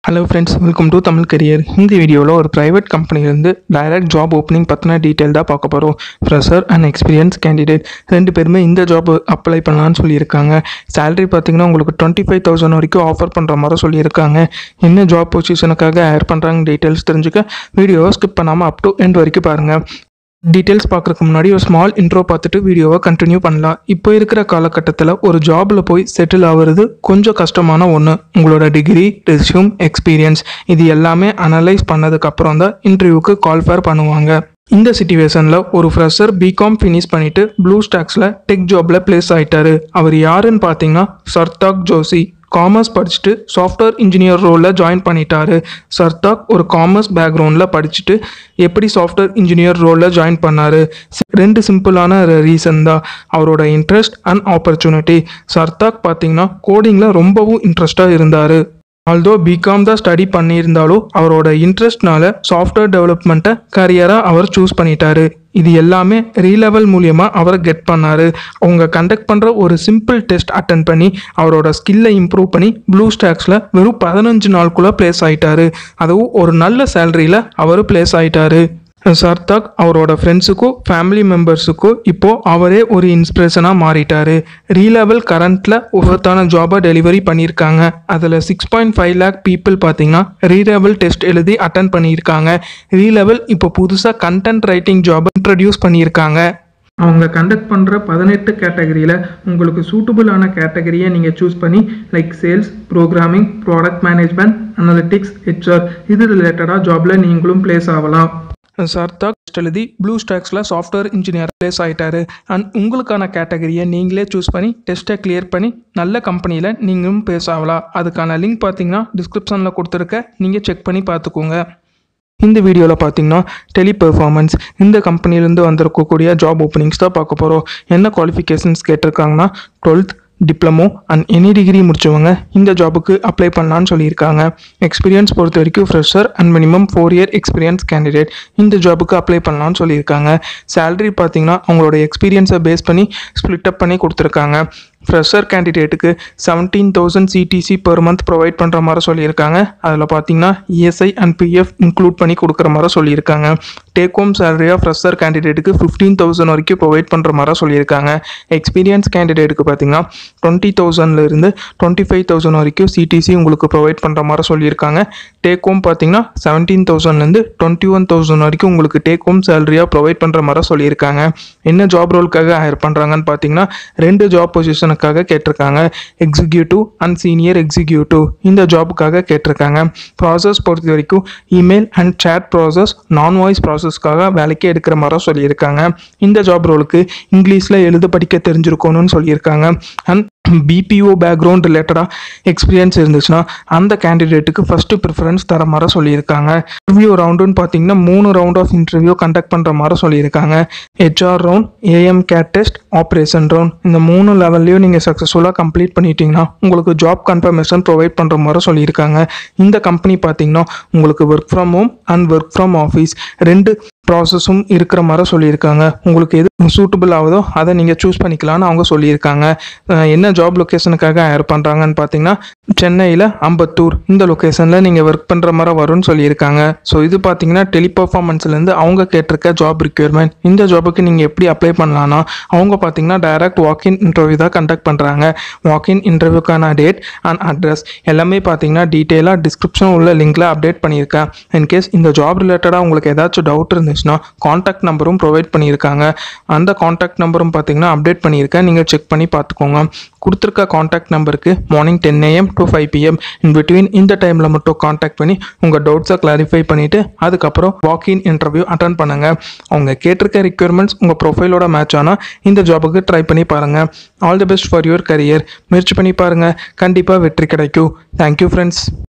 hello friends welcome to Tamil career இந்த வீடியோவில் ஒரு ப்ரைவேட் கம்பெனிலேருந்து டைரக்ட் ஜாப் ஓப்பனிங் பற்றின டீட்டெயில் தான் பார்க்க போகிறோம் ஃப்ரெஷர் அண்ட் எக்ஸ்பீரியன்ஸ் கேண்டிடேட் ரெண்டு பேருமே இந்த ஜாப் அப்ளை பண்ணலான்னு சொல்லியிருக்காங்க salary பார்த்தீங்கன்னா உங்களுக்கு டுவெண்ட்டி ஃபைவ் தௌசண்ட் வரைக்கும் ஆஃபர் பண்ணுற மாதிரி சொல்லியிருக்காங்க என்ன ஜாப் பொசிஷனுக்காக ஹேர் பண்ணுறாங்க டீட்டெயில்ஸ் தெரிஞ்சுக்க வீடியோவை ஸ்கிப் பண்ணாமல் அப் டு எண்ட் வரைக்கும் பாருங்கள் டீட்டெயில்ஸ் பார்க்குறதுக்கு முன்னாடி ஒரு ஸ்மால் இன்ட்ரோ பார்த்துட்டு வீடியோவை கண்டினியூ பண்ணலாம் இப்போ இருக்கிற காலகட்டத்தில் ஒரு ஜாபில் போய் செட்டில் ஆகுறது கொஞ்சம் கஷ்டமான ஒன்று உங்களோட டிகிரி ரெஸ்யூம் எக்ஸ்பீரியன்ஸ் இது எல்லாமே அனலைஸ் பண்ணதுக்கப்புறம் தான் இன்டர்வியூக்கு கால் ஃபேர் பண்ணுவாங்க இந்த சுச்சுவேஷனில் ஒரு ஃப்ரெஷர் பிகாம் ஃபினிஷ் பண்ணிட்டு ப்ளூ ஸ்டாக்ஸில் டெக் ஜாபில் பிளேஸ் ஆயிட்டாரு அவர் யாருன்னு பார்த்தீங்கன்னா சர்தாக் ஜோஷி காமர்ஸ் படிச்சுட்டு சாஃப்ட்வேர் இன்ஜினியர் ரோலில் ஜாயின் பண்ணிட்டாரு சர்தாக் ஒரு காமர்ஸ் பேக்ரவுண்டில் படிச்சுட்டு எப்படி சாஃப்ட்வேர் இன்ஜினியர் ரோலில் ஜாயின் பண்ணாரு சி- ரெண்டு சிம்பிளான ரீசன் தான் அவரோட இன்ட்ரெஸ்ட் அண்ட் ஆப்பர்ச்சுனிட்டி சர்தாக் பார்த்தீங்கன்னா கோடிங்கில் ரொம்பவும் இன்ட்ரெஸ்டாக இருந்தார் ஆல்தோ பிகாம் தான் ஸ்டடி பண்ணியிருந்தாலும் அவரோட இன்ட்ரெஸ்ட்னால சாஃப்ட்வேர் டெவலப்மெண்ட்டை கரியராக அவர் சூஸ் பண்ணிட்டாரு இது எல்லாமே ரீலெவல் மூலியமாக அவர் கெட் பண்ணாரு அவங்க கண்டக்ட் பண்ணுற ஒரு சிம்பிள் டெஸ்ட் அட்டன் பண்ணி அவரோட ஸ்கில்லை இம்ப்ரூவ் பண்ணி ப்ளூ ஸ்டாக்ஸில் வெறும் பதினஞ்சு நாளுக்குள்ளே பிளேஸ் ஆயிட்டாரு அதுவும் ஒரு நல்ல சேலரியில் அவர் பிளேஸ் ஆயிட்டாரு சர்தாக் அவரோட ஃப்ரெண்ட்ஸுக்கோ ஃபேமிலி மெம்பர்ஸுக்கோ இப்போ அவரே ஒரு இன்ஸ்பிரேஷனாக மாறிட்டாரு ரீலெவல் கரண்ட்டில் ஒவ்வொருத்தான ஜாபை டெலிவரி பண்ணியிருக்காங்க அதில் six point five lakh people பார்த்தீங்கன்னா ரீலெவல் டெஸ்ட் எழுதி அட்டன் பண்ணியிருக்காங்க ரீலெவல் இப்போ புதுசாக கண்டென்ட் ரைட்டிங் ஜாப் இன்ட்ரடியூஸ் பண்ணியிருக்காங்க அவங்க கண்டக்ட் பண்ணுற பதினெட்டு கேட்டகரியில் உங்களுக்கு சூட்டபுளான கேட்டகரியை நீங்கள் சூஸ் பண்ணி like sales programming product management analytics HR இது ரிலேட்டடாக ஜாபில் நீங்களும் பிளேஸ் ஆகலாம் சர்தாக் டெஸ்ட் எழுதி ப்ளூ ஸ்டாக்ஸில் சாஃப்ட்வேர் இன்ஜினியர் பிளேஸ் ஆகிட்டாரு அண்ட் உங்களுக்கான கேட்டகரியை நீங்களே சூஸ் பண்ணி டெஸ்ட்டை கிளியர் பண்ணி நல்ல கம்பெனியில் நீங்களும் பிளேஸ் ஆகலாம் அதுக்கான லிங்க் பார்த்தீங்கன்னா டிஸ்கிரிப்ஷனில் கொடுத்துருக்க நீங்கள் செக் பண்ணி பார்த்துக்கோங்க இந்த வீடியோவில் பார்த்தீங்கன்னா டெலி பெர்ஃபார்மன்ஸ் இந்த கம்பெனிலேருந்து வந்திருக்கக்கூடிய ஜாப் ஓப்பனிங்ஸ் தான் பார்க்க போகிறோம் என்ன குவாலிஃபிகேஷன்ஸ் கேட்டிருக்காங்கன்னா twelfth diploma and any degree முடிச்சவங்க இந்த ஜாபுக்கு அப்ளை பண்ணலான்னு சொல்லியிருக்காங்க எக்ஸ்பீரியன்ஸ் பொறுத்த வரைக்கும் fresher and minimum four year experience candidate இந்த ஜாபுக்கு அப்ளை பண்ணலான்னு சொல்லியிருக்காங்க salary பார்த்தீங்கன்னா அவங்களோட எக்ஸ்பீரியன்ஸை பேஸ் பண்ணி ஸ்ப்ளிட் அப் பண்ணி கொடுத்துருக்காங்க ஃப்ரெஷர் கேண்டிடேட்டுக்கு seventeen thousand CTC per month provide பண்ணுற மாதிரி சொல்லியிருக்காங்க அதில் பார்த்தீங்கன்னா இஎஸ்ஐ அண்ட் பிஎஃப் இன்க்ளூட் பண்ணி கொடுக்குற மாதிரி சொல்லியிருக்காங்க டேக் ஹோம் சேலரியாக ஃப்ரெஷர் கேண்டிடேட்டுக்கு ஃபிஃப்டீன் தௌசண்ட் வரைக்கும் ப்ரொவைட் பண்ணுற மாதிரி சொல்லியிருக்காங்க எக்ஸ்பீரியன்ஸ் கேண்டிடேட்டுக்கு பார்த்தீங்கன்னா டுவெண்ட்டி தௌசண்ட்லேருந்து டுவெண்ட்டி ஃபைவ் தௌசண்ட் வரைக்கும் சிடிசி உங்களுக்கு ப்ரொவைட் பண்ணுற மாதிரி சொல்லியிருக்காங்க டேக் ஹோம் பார்த்தீங்கன்னா செவன்டீன் தௌசண்ட்லேருந்து டுவெண்ட்டி ஒன் தௌசண்ட் வரைக்கும் உங்களுக்கு டேக் ஹோம் சேலரியாக ப்ரொவைட் பண்ணுற மாதிரி சொல்லியிருக்காங்க என்ன ஜாப் ரோலுக்காக ஹையர் பண்ணுறாங்கன்னு பார்த்தீங்கன்னா ரெண்டு ஜாப் பொசிஷனுக்காக கேட்டிருக்காங்க எக்ஸிக்யூட்டிவ் அண்ட் சீனியர் எக்ஸிக்யூட்டிவ் இந்த ஜாபுக்காக கேட்டிருக்காங்க ப்ராசஸ் பொறுத்த வரைக்கும் email and chat process non voice ப்ராசஸ்க்காக வேலைக்கு எடுக்கிற மாதிரி சொல்லியிருக்காங்க இந்த ஜாப் ரோலுக்கு இங்கிலீஷில் எழுத படிக்க தெரிஞ்சிருக்கணும்னு சொல்லியிருக்காங்க அண்ட் பிபிஓ பேக்ரவுண்ட் ரிலேட்டடாக எக்ஸ்பீரியன்ஸ் இருந்துச்சுன்னா அந்த கேண்டிடேட்டுக்கு ஃபஸ்ட்டு ப்ரிஃபரன்ஸ் தர மாதிரி சொல்லியிருக்காங்க இன்டர்வியூ ரவுண்டுன்னு பார்த்தீங்கன்னா மூணு ரவுண்ட் ஆஃப் இன்டர்வியூ கண்டக்ட் பண்ணுற மாதிரி சொல்லியிருக்காங்க HR round AMCAT test operation round இந்த மூணு லெவல்லையும் நீங்கள் சக்ஸஸ்ஃபுல்லாக கம்ப்ளீட் பண்ணிட்டீங்கன்னா உங்களுக்கு ஜாப் கன்ஃபர்மேஷன் ப்ரொவைட் பண்ணுற மாதிரி சொல்லியிருக்காங்க இந்த கம்பெனி பார்த்தீங்கன்னா உங்களுக்கு work from home and work from office ரெண்டு ப்ராசஸும் இருக்கிற மாதிரி சொல்லியிருக்காங்க உங்களுக்கு எது சூட்டபிள் ஆகுதோ அதை நீங்கள் சூஸ் பண்ணிக்கலாம்னு அவங்க சொல்லியிருக்காங்க அஹ் என்ன ஜாப் லொக்கேஷனுக்காக ஹையர் பண்ணுறாங்கன்னு பார்த்தீங்கன்னா சென்னையில் அம்பத்தூர் இந்த லொக்கேஷனில் நீங்கள் ஒர்க் பண்ணுற மாதிரி வரும்னு சொல்லியிருக்காங்க ஸோ இது பார்த்தீங்கன்னா டெலி பர்ஃபார்மன்ஸ்லேருந்து அவங்க கேட்டிருக்க ஜாப் ரிக்யர்மெண்ட் இந்த ஜாபுக்கு நீங்கள் எப்படி அப்ளை பண்ணலான்னா அவங்க பார்த்தீங்கன்னா டைரக்ட் வாக்இன் இன்டர்வியூ தான் கண்டக்ட் பண்ணுறாங்க வாக்இன் இன்டர்வியூக்கான டேட் அண்ட் அட்ரஸ் எல்லாமே பார்த்தீங்கன்னா டீட்டெயிலாக டிஸ்கிரிப்ஷன் உள்ள லிங்க்ல அப்டேட் பண்ணியிருக்கேன் இன்கேஸ் இந்த ஜாப் ரிலேட்டடாக உங்களுக்கு ஏதாச்சும் டவுட் இருந்துச்சுன்னா காண்டாக்ட் நம்பரும் ப்ரொவைட் பண்ணியிருக்காங்க அந்த காண்டாக்ட் நம்பரும் பார்த்தீங்கன்னா அப்டேட் பண்ணியிருக்கேன் நீங்கள் செக் பண்ணி பார்த்துக்கோங்க கொடுத்துருக்க காண்டாக்ட் நம்பருக்கு morning ten AM to five PM in between இந்த டைமில் மட்டும் காண்டாக்ட் பண்ணி உங்கள் டவுட்ஸை கிளாரிஃபை பண்ணிவிட்டு அதுக்கப்புறம் வாக்இன் இன்டர்வியூ அட்டன் பண்ணுங்கள் அவங்க கேட்டிருக்க ரிக்யர்மெண்ட்ஸ் உங்கள் ப்ரொஃபைலோட மேட்ச் ஆனால் இந்த ஜாபுக்கு ட்ரை பண்ணி பாருங்கள் all the best for your career முயற்சி பண்ணி பாருங்கள் கண்டிப்பாக வெற்றி கிடைக்கும் தேங்க்யூ ஃப்ரெண்ட்ஸ்